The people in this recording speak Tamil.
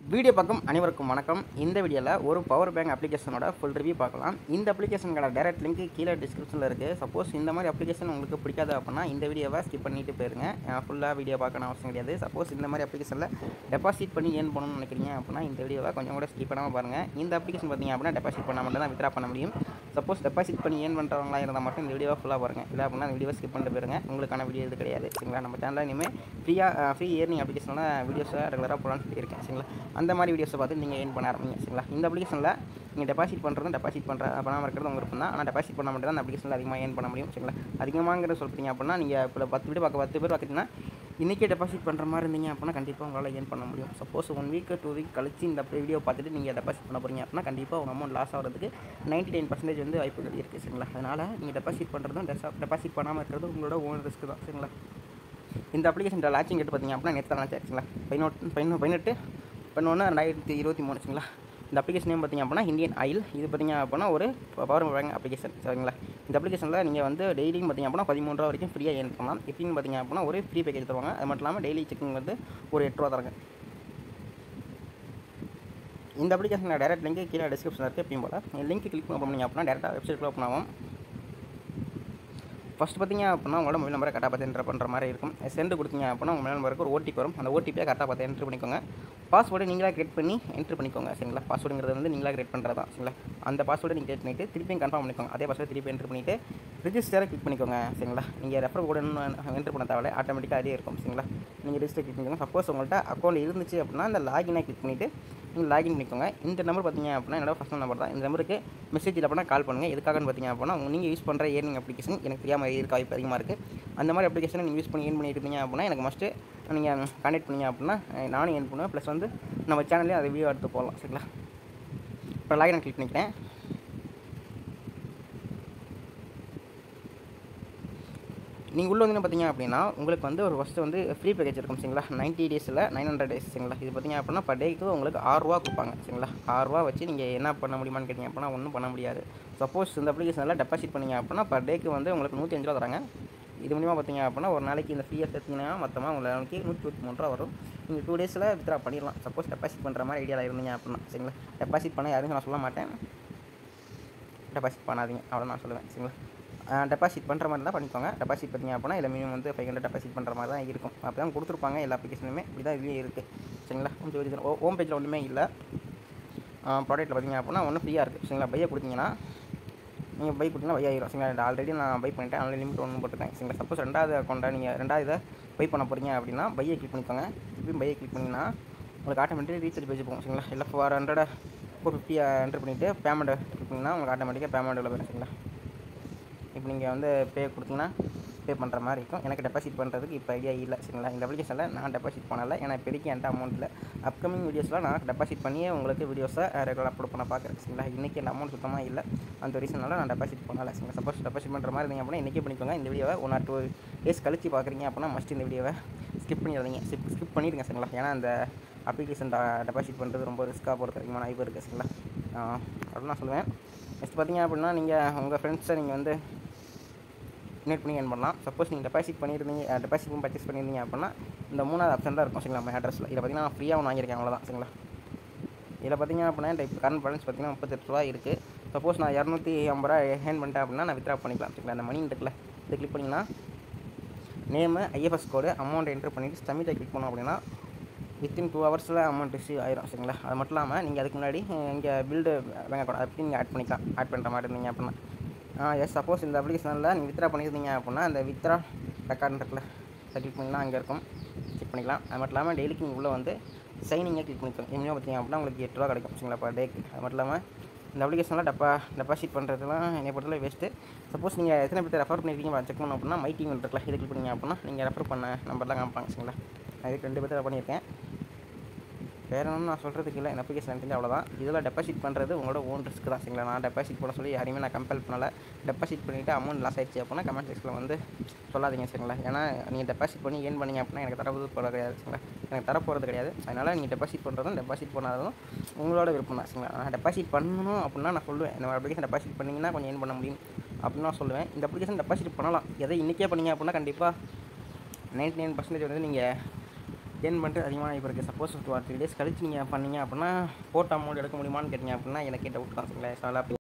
வீடியோ பக்கம் அனைவருக்கும் வணக்கம் இந்த வீடியோவில் ஒரு பவர் பேங்க் அப்ளிகேஷனோட ஃபுல் ரிவ்யூ பார்க்கலாம் இந்த அப்ளிகேஷனுக்கான டேரக்ட் லிங்க் கீழே டிஸ்கிரிப்ஷனில் இருக்குது சப்போஸ் இந்த மாதிரி அப்ளிகேஷன் உங்களுக்கு பிடிக்காது அப்படின்னா இந்த வீடியோவை ஸ்கிப் பண்ணிட்டு போயிருங்க ஃபுல்லாக வீடியோ பார்க்கணும் அவசியம் கிடையாது சப்போஸ் இந்த மாதிரி அப்ளிகேஷனில் டெபாசிட் பண்ணி ஏன் பண்ணணும்னு நினைக்கிறீங்க அப்படின்னா இந்த வீடியோவை கொஞ்சம் கூட ஸ்கிப் பண்ணாமல் பாருங்கள் இந்த அப்ளிகேஷன் பார்த்தீங்க அப்படின்னா டெபாசிட் பண்ணால் மட்டும் தான் வித்ரா பண்ண முடியும் சப்போஸ் டெபாசிட் பண்ணி ஏன் பண்ணுறவங்களா இருந்தால் மட்டும் இந்த வீடியோவை ஃபுல்லாக பாருங்கள் இல்லை அப்படின்னா இந்த வீடியோவை ஸ்கிப் பண்ணிட்டு போயிருங்க உங்களுக்கான வீடியோ இது கிடையாது சரிங்களா நம்ம சேனலில் இனிமேல் ஃப்ரீயாக ஃப்ரீ ஏர்னிங் அப்ளிகேஷனோட வீடியோஸை ரெகுலராக போகலான்னு சொல்லியிருக்கேன் சரிங்களா அந்த மாதிரி வீடியோஸை பார்த்து நீங்கள் ஏர்ன் பண்ண ஆரம்பிங்க சரிங்களா இந்த அப்ளிகேஷனில் நீங்கள் டெபாசிட் பண்ணுறதும் டெபாசிட் பண்ணுற பண்ணாமல் இருக்கிறது உங்கள் விருப்பம் தான் ஆனால் டெபாசிட் பண்ண மட்டும் தான் அந்த அப்ளிகேஷனில் அதிகமாக ஏர்ன் பண்ண முடியும் சரிங்களா அதிகமாங்கிறத சொல்கிறீங்க அப்படின்னா நீங்கள் இப்போ பத்து வீடியோ பார்க்க பத்து பேர் பார்க்குறீங்கன்னா இன்றைக்கே டெபாசிட் பண்ணுற மாதிரி இருந்தீங்க அப்படின்னா கண்டிப்பாக உங்களால் ஏர்ன் பண்ண முடியும் suppose one week two week கழிச்சு இந்த வீடியோ பார்த்துட்டு நீங்கள் டெபாசிட் பண்ண போகிறீங்க அப்படின்னா கண்டிப்பாக உங்கள் அமௌண்ட் லாஸ் ஆகிறதுக்கு நைன்ட்டி நைன் பர்சன்டேஜ் வந்து வாய்ப்புகள் இருக்குது சரிங்களா அதனால் நீங்கள் டெபாசிட் பண்ணுறதும் டெபாசிட் பண்ணாமல் இருக்கிறதும் உங்களோட ஓன் ரிஸ்க் தான் சரிங்களா இந்த அப்ளிகேஷன் லான்ச்சிங் டேட் பார்த்தீங்க அப்படின்னா நேற்று தான் லான்ச் ஆச்சுங்களா பதினொட்டு பதினொன்று பதினெட்டு பதினொன்று ரெண்டாயிரத்தி இருபத்தி மூணு சரிங்களா இந்த அப்ளிகேஷன் நேம் பார்த்தீங்க அப்படின்னா இந்தியன் ஆயில் இது பார்த்தீங்க அப்படின்னா ஒரு பவர் பேங்க் அப்ளிகேஷன் சரிங்களா இந்த அப்ளிகேஷனில் நீங்கள் வந்து டெய்லியும் பார்த்தீங்க அப்படின்னா பதிமூணு ரூபா வரைக்கும் ஃப்ரீயாக ஏர்ன் பண்ணலாம் எப்படின்னு பார்த்தீங்க அப்படின்னா ஒரு ஃப்ரீ பேக்கேஜ் தருவாங்க அது மட்டும் இல்லாமல் டெய்லி செக்கிங் வந்து ஒரு எட்டு ரூபா தராங்க இந்த அப்ளிகேஷன் டேரக்ட் லிங்க் கீழே டிஸ்கிரிப்ஷனில் இருக்குது எப்பயும் போல் லிங்க் கிளிக் பண்ண போனீங்க அப்படின்னா டேரெக்டாக வெப்சைட் ஓப்பன் ஆகும் ஃபஸ்ட் பார்த்தீங்க அப்படின்னா உங்களோட மொபைல் நம்பரை கரெக்டாக பார்த்து என்ட்ரு பண்ணுற மாதிரி இருக்கும் சென்ட் கொடுத்தீங்க அப்படின்னா உங்கள் மொபைல் நம்பருக்கு ஒரு ஓடிபி வரும் அந்த ஓடிபியை கரெக்டாக பார்த்து என்ட்ரு பண்ணிக்கோங்க பாஸ்வேர்டு நீங்களாக கிரியேட் பண்ணி என்ட்ரு பண்ணிக்கோங்க சரிங்களா பாஸ்வேர்டுங்கிறது வந்து நீங்களாக கிரியேட் பண்ணுறது தான் சரிங்களா அந்த பாஸ்வேர்டு நீங்கள் கிரியேட் பண்ணிவிட்டு திருப்பியும் கன்ஃபார்ம் பண்ணிக்கோங்க அதே பாஸ்வேர்டு திருப்பி என்ட்ரு பண்ணிவிட்டு ரிஜிஸ்டரை கிளிக் பண்ணிக்கோங்க சரிங்களா நீங்கள் ரெஃபர் கூட என்ட்ரு பண்ண தேவையில்ல ஆட்டோமேட்டிக்காக அதே இருக்கும் சரிங்களா நீங்கள் ரிஜிஸ்டர் கிளிக் பண்ணிக்கோங்க சப்போஸ் உங்கள்கிட்ட அக்கௌண்ட் இருந்துச்சு அப்படின்னா அந்த லாகினை கிளிக் பண்ணிவிட்டு நீங்கள் லாகின் பண்ணிக்கோங்க இந்த நம்பர் பார்த்தீங்க அப்படின்னா என்னோட ஃபஸ்ட் நம்பர் தான் இந்த நம்பருக்கு மெசேஜில் அப்படின்னா கால் பண்ணுங்கள் எதுக்காகன்னு பார்த்தீங்க அப்படின்னா நீங்கள் யூஸ் பண்ணுற ஏர்னிங் அப்ளிகேஷன் எனக்கு தெரியாமல் இருக்க வாய்ப்பு அதிகமாக இருக்குது அந்த மாதிரி அப்ளிகேஷனை நீங்கள் யூஸ் பண்ணி ஏர்ன் பண்ணிட்டு இருந்தீங்க அப்படின்னா எனக்கு மஸ்ட்டு நீங்கள் கான்டாக்ட் பண்ணீங்க அப்படின்னா நானும் ஏர்ன் பண்ணுவேன் ப்ளஸ் வந்து நம்ம சேனல்லேயும் அதை வீடியோ எடுத்து போடலாம் சரிங்களா இப்போ லாகின் கிளிக் பண்ணிக்கிறேன் நீங்கள் உள்ளே வந்து பார்த்தீங்க அப்படின்னா உங்களுக்கு வந்து ஒரு ஃபஸ்ட்டு வந்து ஃப்ரீ பேக்கேஜ் இருக்கும் சரிங்களா நைன்ட்டி டேஸில் நைன் ஹண்ட்ரட் டேஸ் சரிங்களா இது பார்த்தீங்க அப்படின்னா பர் டேக்கு உங்களுக்கு ஆறுரூவா கொடுப்பாங்க சரிங்களா ஆறுரூவா வச்சு நீங்கள் என்ன பண்ண முடியுமான்னு கேட்டிங்க அப்படின்னா ஒன்றும் பண்ண முடியாது சப்போஸ் இந்த அப்ளிகேஷனில் டெபாசிட் பண்ணீங்க அப்படின்னா பர் டேக்கு வந்து உங்களுக்கு நூற்றி அஞ்சு ரூபா தராங்க இது மூலிமா பார்த்தீங்க அப்படின்னா ஒரு நாளைக்கு இந்த ஃப்ரீயாக சேர்த்திங்கன்னா மொத்தமாக உங்களுக்கு நூற்றி இருபத்தி மூணு ரூபா வரும் நீங்கள் டூ டேஸில் வித்ரா பண்ணிடலாம் சப்போஸ் டெபாசிட் பண்ணுற மாதிரி ஐடியாவில் இருந்தீங்க அப்படின்னா சரிங்களா டெபாசிட் பண்ண யாரும் நான் சொல்ல மாட்டேன் டெபாசிட் பண்ணாதீங்க அவ்வளோ நான் சொல்லுவேன் சரிங்களா டெபாசிட் பண்ணுற மாதிரி தான் பண்ணிக்கோங்க டெபாசிட் பண்ணிங்க அப்படின்னா இல்லை மினிமம் வந்து ஃபைவ் ஹண்ட்ரட் டெபாசிட் பண்ணுற மாதிரி தான் இருக்கும் அப்படி தான் கொடுத்துருப்பாங்க எல்லா அப்ளிகேஷனுமே இப்படி தான் இதுலேயே இருக்குது சரிங்களா கொஞ்சம் இது ஹோம் பேஜில் ஒன்றுமே இல்லை ப்ராடக்ட்டில் பார்த்தீங்க அப்படின்னா ஒன்றும் ஃப்ரீயாக இருக்குது சரிங்களா பையை கொடுத்தீங்கன்னா நீங்கள் பை கொடுத்தீங்கன்னா பை ஆயிரும் சரிங்களா ஆல்ரெடி நான் பை பண்ணிட்டேன் ஆன்லைன் லிமிட் ஒன்று போட்டுருக்கேன் சரிங்களா சப்போஸ் ரெண்டாவது அக்கௌண்ட்டை நீங்கள் ரெண்டாவது இதை பை பண்ண போகிறீங்க அப்படின்னா பையை கிளிக் பண்ணிக்கோங்க திருப்பி பையை கிளிக் பண்ணிங்கன்னா உங்களுக்கு ஆட்டோமேட்டிக் ரீசார்ஜ் பேஜ் போகும் சரிங்களா இல்லை four hundred four fifty enter பண்ணிவிட்டு பேமெண்ட்டை கிளிக் பண்ணிங்கன்னா உங்களுக்கு ஆட்டோமேட்டிக்காக பேமெண்ட் உள்ள போயிடும் சரிங்களா இப்போ நீங்கள் வந்து பே கொடுத்தீங்கன்னா பே பண்ணுற மாதிரி இருக்கும் எனக்கு டெபாசிட் பண்ணுறதுக்கு இப்போ ஐடியா இல்லை சரிங்களா இந்த அப்ளிகேஷனில் நான் டெபாசிட் பண்ணலை ஏன்னா இப்போதைக்கு என்கிட்ட அமௌண்ட் இல்லை அப்கமிங் வீடியோஸில் நான் டெபாசிட் பண்ணியே உங்களுக்கு வீடியோஸை ரெகுலராக அப்லோட் பண்ண பார்க்குறேன் சரிங்களா இன்றைக்கி அந்த அமௌண்ட் சுத்தமாக இல்லை அந்த ரீசனால நான் டெபாசிட் பண்ணலை சரிங்களா சப்போஸ் டெபாசிட் பண்ணுற மாதிரி இருந்தீங்க அப்படின்னா இன்றைக்கே பண்ணிக்கோங்க இந்த வீடியோவை ஒன் ஆர் டூ டேஸ் கழிச்சு பார்க்குறீங்க அப்படின்னா மஸ்ட் இந்த வீடியோவை ஸ்கிப் பண்ணிடுறீங்க ஸ்கிப் ஸ்கிப் பண்ணிடுங்க சரிங்களா ஏன்னா அந்த அப்ளிகேஷன் டெபாசிட் பண்ணுறது ரொம்ப ரிஸ்க்காக போகிறது அதிகமான வாய்ப்பு இருக்குது சரிங்களா அப்படின்னு நான் சொல்லுவேன் நெக்ஸ்ட் பார்த்தீங்க அப்படின்னா நீங்கள் உங்கள் ஃப்ரெண்ட்ஸை நீங்கள் வந்து இன்வைட் பண்ணி ஏன் பண்ணலாம் சப்போஸ் நீங்கள் டெபாசிட் பண்ணியிருந்தீங்க டெபாசிட் பர்ச்சேஸ் பண்ணியிருந்தீங்க அப்படின்னா இந்த மூணாவது ஆப்ஷன் தான் இருக்கும் சரிங்களா நம்ம அட்ரஸில் இதில் பார்த்தீங்கன்னா நான் ஃப்ரீயாக ஒன்று வாங்கியிருக்கேன் அவ்வளோதான் சரிங்களா இதில் பார்த்தீங்க அப்படின்னா இப்போ கரண்ட் பேலன்ஸ் பார்த்தீங்கன்னா முப்பத்தெட்டு ரூபா இருக்குது சப்போஸ் நான் இரநூத்தி ஐம்பது ரூபா ஹேண்ட் பண்ணிட்டேன் அப்படின்னா நான் வித்ரா பண்ணிக்கலாம் சரிங்களா அந்த மணி இருக்குல்ல இதை கிளிக் பண்ணிங்கன்னா name IFS code amount enter பண்ணிவிட்டு சப்மிட்டை கிளிக் பண்ணோம் அப்படின்னா வித்தின் டூ ஹவர்ஸில் அமௌண்ட் ரிசீவ் ஆயிரும் சரிங்களா அது மட்டும் இல்லாமல் நீங்கள் அதுக்கு முன்னாடி இங்கே பில்டு பேங்க் அக்கௌண்ட் அப்படி நீங்கள் ஆட் பண்ணிக்கலாம் ஆட் பண்ணுற மாதிரி இருந்தீங்க அப்படின்னா எஸ் சப்போஸ் இந்த அப்ளிகேஷனில் நீங்கள் வித்ரா பண்ணியிருந்தீங்க அப்படின்னா அந்த வித்ரா ரெக்கார்டு இருக்குல்ல அதை கிளிக் பண்ணிங்கன்னா அங்கே இருக்கும் கிளிக் பண்ணிக்கலாம் அது மட்டும் இல்லாமல் டெய்லிக்கு நீங்கள் உள்ளே வந்து சைனிங்கை கிளிக் பண்ணிக்கோங்க இனிமேல் பார்த்தீங்க அப்படின்னா உங்களுக்கு எட்டு ரூபா கிடைக்கும் சரிங்களா பர் டேக்கு அது மட்டும் இல்லாமல் இந்த அப்ளிகேஷனில் டெப்பா டெபாசிட் பண்ணுறதுலாம் என்னை பொறுத்தவரை வேஸ்ட்டு சப்போஸ் நீங்கள் எத்தனை பேர் ரெஃபர் பண்ணியிருக்கீங்க செக் பண்ணோம் அப்படின்னா மை டீம் இருக்குல்ல இதை கிளிக் பண்ணிங்க அப்படின்னா நீங்கள் ரெஃபர் பண்ண நம்பர்லாம் காமிப்பாங்க சரிங்களா நான் இதுக்கு ரெண்டு பேர்த்த பண்ணியிருக்கேன் வேறு ஒன்றும் நான் சொல்கிறதுக்கு இல்லை இந்த அப்ளிகேஷன் தெரிஞ்சு அவ்வளோதான் இதில் டெபாசிட் பண்ணுறது உங்களோட ஓன் ரிஸ்க் தான் சரிங்களா நான் டெபாசிட் பண்ண சொல்லி யாரையுமே நான் கம்பல் பண்ணலை டெபாசிட் பண்ணிவிட்டு அமௌண்ட் லாஸ் ஆயிடுச்சு அப்படின்னா கமெண்ட் செக்ஷனில் வந்து சொல்லாதீங்க சரிங்களா ஏன்னா நீங்கள் டெபாசிட் பண்ணி ஏன் பண்ணீங்க அப்படின்னா எனக்கு தரப்போது போட கிடையாது சரிங்களா எனக்கு தரப்போகிறது கிடையாது அதனால் நீங்கள் டெபாசிட் பண்ணுறதும் டெபாசிட் பண்ணாததும் உங்களோட விருப்பம் தான் சரிங்களா நான் டெபாசிட் பண்ணணும் அப்படின்னா நான் சொல்லுவேன் இந்த அப்ளிகேஷன் டெபாசிட் பண்ணிங்கன்னா கொஞ்சம் ஏன் பண்ண முடியும் அப்படின்னு நான் சொல்லுவேன் இந்த அப்ளிகேஷன் டெபாசிட் பண்ணலாம் எதை இன்றைக்கே பண்ணீங்க அப்படின்னா கண்டிப்பாக நைன்ட்டி நைன் பர்சன்டேஜ் வந்து நீங்கள் ஏர்ன் பண்ணிட்டு அதிகமாக இப்போ இருக்குது suppose two or three days கழிச்சு நீங்கள் பண்ணீங்க அப்படின்னா போட்ட அமௌண்ட் எடுக்க முடியுமான்னு கேட்டிங்க அப்படின்னா எனக்கே டவுட் தான் சரிங்களா ஸோ அப்படி